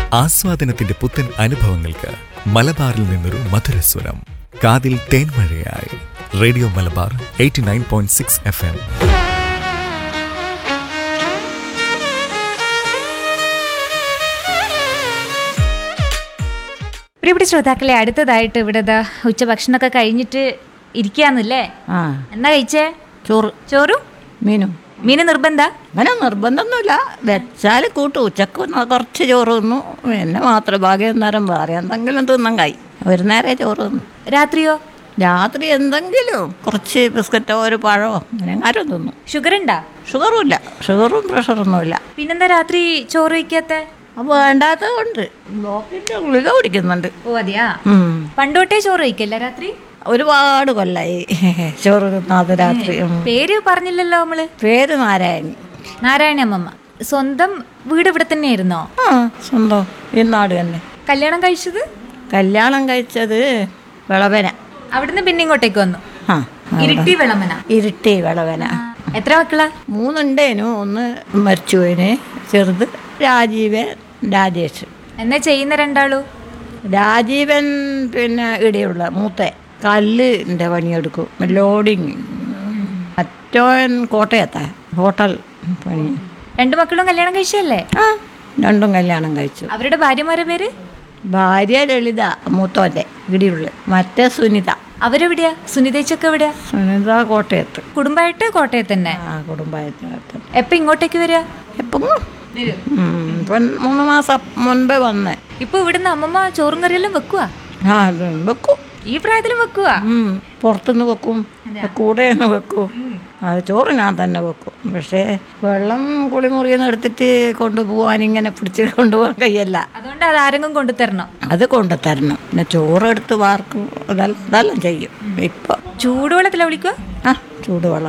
ആസ്വാദനത്തിന്റെ പുത്തൻ അനുഭവങ്ങൾക്ക് മലബാറിൽ നിന്നൊരു മധുരസ്വരം കാതിൽ തേൻമഴയായി radio Malabar eighty nine point six F M പ്രിയപ്പെട്ട ശ്രോതാക്കളെ അടുത്തതായിട്ട് ഇവിടെ ദാ ഉച്ചഭക്ഷണമൊക്കെ കഴിഞ്ഞിട്ട് ഇരിക്കാന്നല്ലേ ആ എന്നാ കഴിച്ചേ ചോറ് ചോറും മീനും മീന് നിർബന്ധ അങ്ങനെ നിർബന്ധമൊന്നുമില്ല വെച്ചാൽ കൂട്ടും ഉച്ചക്ക് ഒന്ന് കുറച്ച് ചോറ് തിന്നു പിന്നെ മാത്രം ഭാഗ്യം നേരം വേറെ എന്തെങ്കിലും തിന്നാൻ കായി ഒരു നേരെ ചോറ് തിന്നു രാത്രിയോ രാത്രി എന്തെങ്കിലും കുറച്ച് ബിസ്ക്കറ്റോ ഒരു പഴമോ അങ്ങനെ ആരും തിന്നു ഷുഗർ ഉണ്ടാ ഷുഗറും ഇല്ല ഷുഗറും പ്രഷറൊന്നും ഇല്ല പിന്നെന്താ രാത്രി ചോറ് കഴിക്കാത്ത അപ്പോൾ വേണ്ടാത്തത് കൊണ്ട് ബ്ലോക്കിൻ്റെ ഗുളിക കുടിക്കുന്നുണ്ട് ഓ അതെയാ ഉം. പണ്ടോട്ടേ ചോറ് കഴിക്കല്ല രാത്രി ഒരുപാട് കൊല്ലായി ചോറ് തിന്നാതെ രാത്രി ഉം. പേര് പറഞ്ഞില്ലല്ലോ നമ്മള് പേര് നാരായണി നാരായണ അമ്മമ്മ സ്വന്തം വീട് ഇവിടെ തന്നെയായിരുന്നോ ആ സ്വന്തം ഈ നാട് തന്നെ കല്യാണം കഴിച്ചത് കല്യാണം കഴിച്ചത് വിളവന അവിടുന്ന് പിന്നെ ഇങ്ങോട്ടേക്ക് വന്നു ആ ഇരുട്ടി വിളമന ഇരുട്ടി വിളവന എത്ര മക്കളാ മൂന്നുണ്ടേനു ഒന്ന് മരിച്ചുപോയിന് ചെറുത് രാജീവൻ രാജേഷ് എന്നാ ചെയ്യുന്ന രണ്ടാളൂ രാജീവൻ പിന്നെ ഇടയുള്ള മൂത്ത കല്ലിൻ്റെ പണിയെടുക്കും ലോഡിങ് മറ്റോൻ കോട്ടയത്താ ഹോട്ടൽ പണി രണ്ടു മക്കളും കല്യാണം കഴിച്ചല്ലേ ആ രണ്ടും കല്യാണം കഴിച്ചു അവരുടെ ഭാര്യമാരുടെ പേര് ഭാര്യ ലളിത മൂത്തോൻ്റെ ഇടിയുള്ള മറ്റേ സുനിത അവരെവിടെയാ സുനിതേച്ചൊക്കെ എവിടെയാ സുനിത കോട്ടയത്ത് കുടുംബമായിട്ട് കോട്ടയത്ത് തന്നെ ആ കുടുംബായത്തിനകത്ത് എപ്പ ഇങ്ങോട്ടേക്ക് വരിക എപ്പം ഇപ്പം മൂന്ന് മാസം മുൻപേ വന്നേ ഇപ്പൊ ഇവിടുന്ന് അമ്മമ്മ ചോറും കറിയെല്ലാം വെക്കുക ആ അത് വെക്കും ഈ പ്രായത്തിലും വെക്കുക ഉം, പുറത്തുനിന്ന് വെക്കും കൂടെ നിന്ന് വെക്കും അത് ചോറ് ഞാൻ തന്നെ വെക്കും പക്ഷേ വെള്ളം കുളിമുറിയിൽ നിന്ന് എടുത്തിട്ട് കൊണ്ടുപോകാൻ ഇങ്ങനെ പിടിച്ച് കൊണ്ടുപോകാൻ കഴിയല്ല അതുകൊണ്ട് അത് ആരെങ്കിലും കൊണ്ടുതരണം അത് കൊണ്ടുതരണം പിന്നെ ചോറെടുത്ത് വാർക്കും അതെല്ലാം അതെല്ലാം ചെയ്യും ഇപ്പം ചൂടുവെള്ളത്തിലാ വിളിക്കുക ആ ചൂടുവെള്ളം